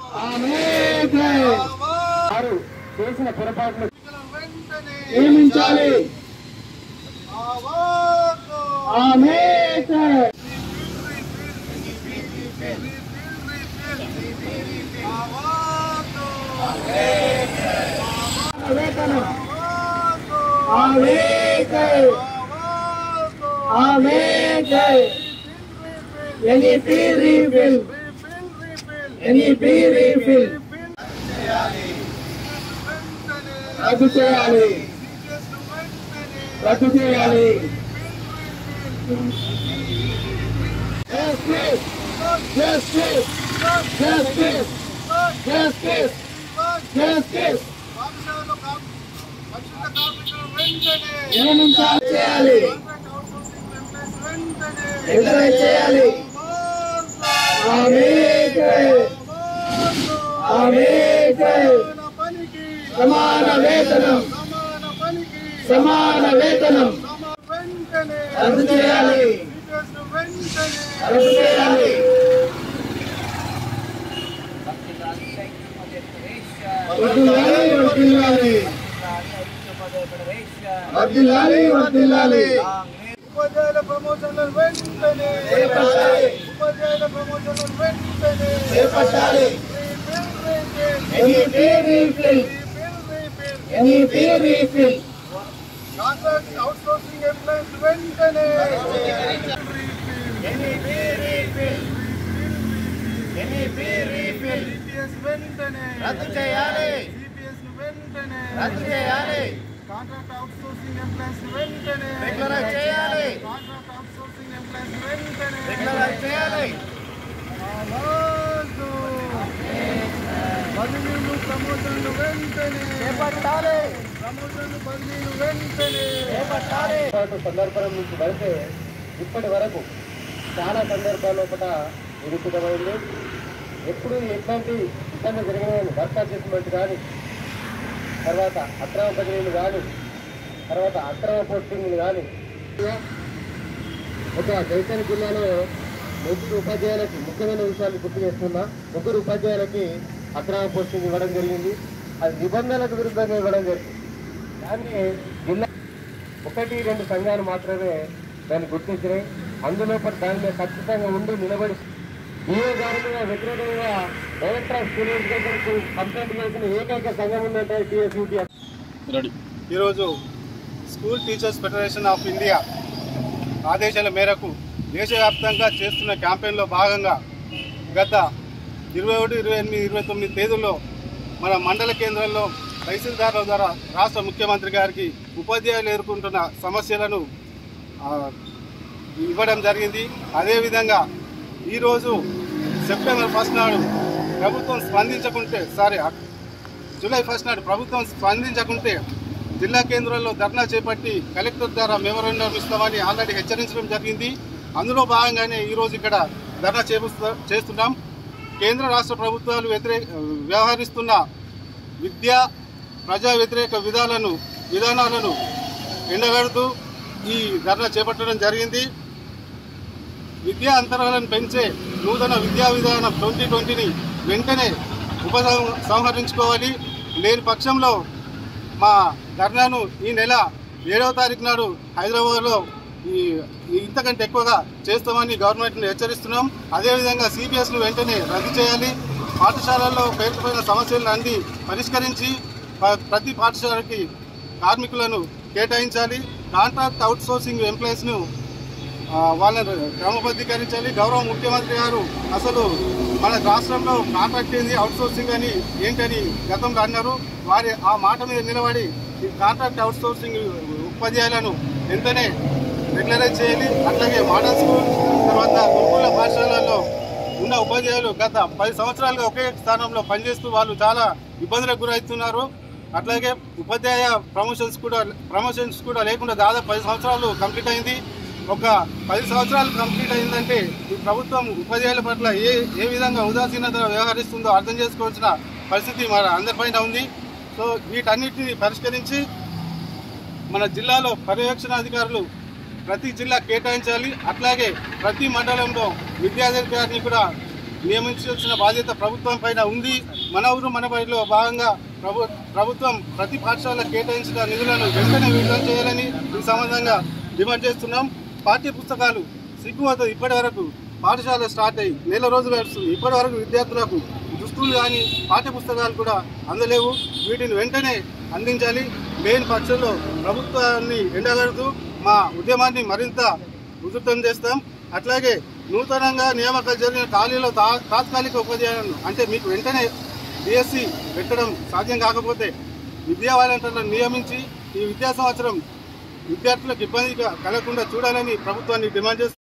వారు చేసిన పొరపాట్లు వెంటనే నియమించాలి ఆవాకు ఆమె ఆవాకు వేతనం ఆవాకు ఆమె ఆవాకు ఆమె ఎన్ఈపి రీఫిల్ ఎన్ఈపి రీఫిల్ రద్దు చేయాలి రద్దు చేయాలి Justice! Justice! Justice! Justice! Justice! నియమించాలి చేయాలి ఎంకరేజ్ చేయాలి ఆమె ఆమె సమాన వేతనం సమాన వేతనం రద్దు చేయాలి రద్దు చేయాలి వర్దిల్లాలి వర్దిల్లాలి వర్దిల్లాలి వర్దిల్లాలి ఉపాధ్యాయుల ప్రమోషన్లు వెంటనే చేపట్టాలి. ఉపాధ్యాయుల ప్రమోషన్లు వెంటనే చేపట్టాలి NEP repeal NEP repeal contract outsourcing employees వెంటనే CPS వెంటనే రద్దు చేయాలి CPS ను వెంటనే రద్దు చేయాలి కాంట్రాక్ట్ అవుట్ సోర్సింగ్ ఎంప్లాయీస్ వెంటనే రెగ్యులరైజ్ చేయాలి కాంట్రాక్ట్ అవుట్ సోర్సింగ్ ఎంప్లాయీస్ వెంటనే రెగ్యులరైజ్ చేయాలి ఆవాజు. బదిలీలు ప్రమోషన్లు వెంటనే చేపట్టాలి ప్రమోషన్లు బదిలీలు వెంటనే చేపట్టాలి సందర్భం నుంచి వెళ్తే ఇప్పటి వరకు చాలా సందర్భాల లోపల నిరూపితమైంది ఎప్పుడు ఎట్లాంటి ఇబ్బంది జరిగినాయని వర్క్ అడ్జస్ట్మెంట్ కానీ తర్వాత అక్రమ బదిలీలు కానీ తర్వాత అక్రమ పోస్టింగ్లు కానీ ఒక జైతన్ జిల్లాలో ముగ్గురు ఉపాధ్యాయులకి ముఖ్యమైన విషయాలు గుర్తు చేస్తున్నా ముగ్గురు ఉపాధ్యాయులకి అక్రమ పోస్టింగ్ ఇవ్వడం జరిగింది అది నిబంధనలకు విరుద్ధంగా ఇవ్వడం జరిగింది దాన్ని జిల్లా ఒకటి రెండు సంఘాలు మాత్రమే దాన్ని గుర్తించినాయి అందులో దాని మీద ఖచ్చితంగా ఉండి నిలబడి ఈఓ గారి మీద వ్యతిరేకంగా డైరెక్టర్ ఆఫ్ స్కూల్ ఎడ్యుకేషన్కు కంప్లైంట్ చేసిన ఏకైక సంఘం ఉందంటే టీఎస్యూటీ ఈరోజు school teachers federation of India ఆదేశాల మేరకు దేశవ్యాప్తంగా చేస్తున్న క్యాంపెయిన్లో భాగంగా గత ఇరవై ఒకటి ఇరవై ఎనిమిది ఇరవై తొమ్మిది తేదీల్లో మన మండల కేంద్రంలో తహసీల్దార్ల ద్వారా రాష్ట్ర ముఖ్యమంత్రి గారికి ఉపాధ్యాయులు ఎదుర్కొంటున్న సమస్యలను ఆ, ఇవ్వడం జరిగింది అదేవిధంగా ఈరోజు సెప్టెంబర్ ఫస్ట్ నాడు ప్రభుత్వం స్పందించకుంటే సారీ జూలై ఫస్ట్ నాడు ప్రభుత్వం స్పందించకుంటే జిల్లా కేంద్రంలో ధర్నా చేపట్టి కలెక్టర్ ద్వారా మెమోరాండం ఇస్తామని ఆల్రెడీ హెచ్చరించడం జరిగింది అందులో భాగంగానే ఈరోజు ఇక్కడ ధర్నా చేపుస్తా చేస్తున్నాం కేంద్ర రాష్ట్ర ప్రభుత్వాలు వ్యతిరేక వ్యవహరిస్తున్న విద్యా ప్రజా వ్యతిరేక విధాలను విధానాలను ఎండగడుతూ ఈ ధర్నా చేపట్టడం జరిగింది విద్యా అంతరాలను పెంచే నూతన విద్యా విధానం ట్వంటీ ట్వంటీని వెంటనే ఉపసం- సంహరించుకోవాలి లేని పక్షంలో మా ధర్నాను ఈ నెల ఏడవ తారీఖు నాడు హైదరాబాద్లో ఈ ఈ ఇంతకంటే ఎక్కువగా చేస్తామని గవర్నమెంట్ని హెచ్చరిస్తున్నాం అదేవిధంగా సిపిఎస్ను వెంటనే రద్దు చేయాలి పాఠశాలల్లో పేరుకుపోయిన సమస్యలను అన్ని పరిష్కరించి ప- ప్రతి పాఠశాలకి కార్మికులను కేటాయించాలి కాంట్రాక్ట్ అవుట్ సోర్సింగ్ ఎంప్లాయీస్ను ఆ, వాళ్ళని క్రమబద్ధీకరించాలి గౌరవ ముఖ్యమంత్రి గారు అసలు మన రాష్ట్రంలో కాంట్రాక్ట్ ఏంది అవుట్ సోర్సింగ్ అని ఏంటని గతంలో అన్నారు వారి ఆ మాట మీద నిలబడి ఈ కాంట్రాక్ట్ అవుట్ సోర్సింగ్ ఉపాధ్యాయులను వెంటనే రెగ్యులరైజ్ చేయాలి అట్లాగే మోడల్ స్కూల్ తర్వాత గురుకుల పాఠశాలల్లో ఉన్న ఉపాధ్యాయులు గత పది సంవత్సరాలుగా ఒకే స్థానంలో పనిచేస్తూ వాళ్ళు చాలా ఇబ్బందులకు గురవుతున్నారు అట్లాగే ఉపాధ్యాయ ప్రమోషన్స్ కూడా ప్రమోషన్స్ కూడా లేకుండా దాదాపు పది సంవత్సరాలు కంప్లీట్ అయింది ఒక పది సంవత్సరాలు కంప్లీట్ అయిందంటే ఈ ప్రభుత్వం ఉపాధ్యాయుల పట్ల ఏ ఏ విధంగా ఉదాసీనత వ్యవహరిస్తుందో అర్థం చేసుకోవాల్సిన పరిస్థితి మన అందరిపైన ఉంది సో వీటన్నిటిని పరిష్కరించి మన జిల్లాలో పర్యవేక్షణ అధికారులు ప్రతి జిల్లా కేటాయించాలి అట్లాగే ప్రతి మండలంలో విద్యాధికారిని కూడా నియమించాల్సిన బాధ్యత ప్రభుత్వం పైన ఉంది మన ఊరు మన బడిలో భాగంగా ప్రభు ప్రభుత్వం ప్రతి పాఠశాల కేటాయించిన నిధులను వెంటనే విడుదల చేయాలని ఈ సంబంధంగా డిమాండ్ చేస్తున్నాం పాఠ్య పుస్తకాలు సిగ్గువద్ద ఇప్పటి వరకు పాఠశాల స్టార్ట్ అయ్యి నెల రోజులు గడుస్తుంది ఇప్పటి వరకు విద్యార్థులకు దుస్తులు కానీ పాఠ్య పుస్తకాలు కూడా అందలేవు వీటిని వెంటనే అందించాలి లేని పక్షంలో ప్రభుత్వాన్ని ఎండగడుతూ మా ఉద్యమాన్ని మరింత ఉధృతం చేస్తాం అట్లాగే నూతనంగా నియామకాలు జరిగిన ఖాళీలో తా- తాత్కాలిక ఉపాధ్యాయులను అంటే మీకు వెంటనే డిఎస్సి పెట్టడం సాధ్యం కాకపోతే విద్యా వాలంటీర్లను నియమించి ఈ విద్యా సంవత్సరం విద్యార్థులకు ఇబ్బంది కలగకుండా చూడాలని ప్రభుత్వాన్ని డిమాండ్ చేస్తున్నాం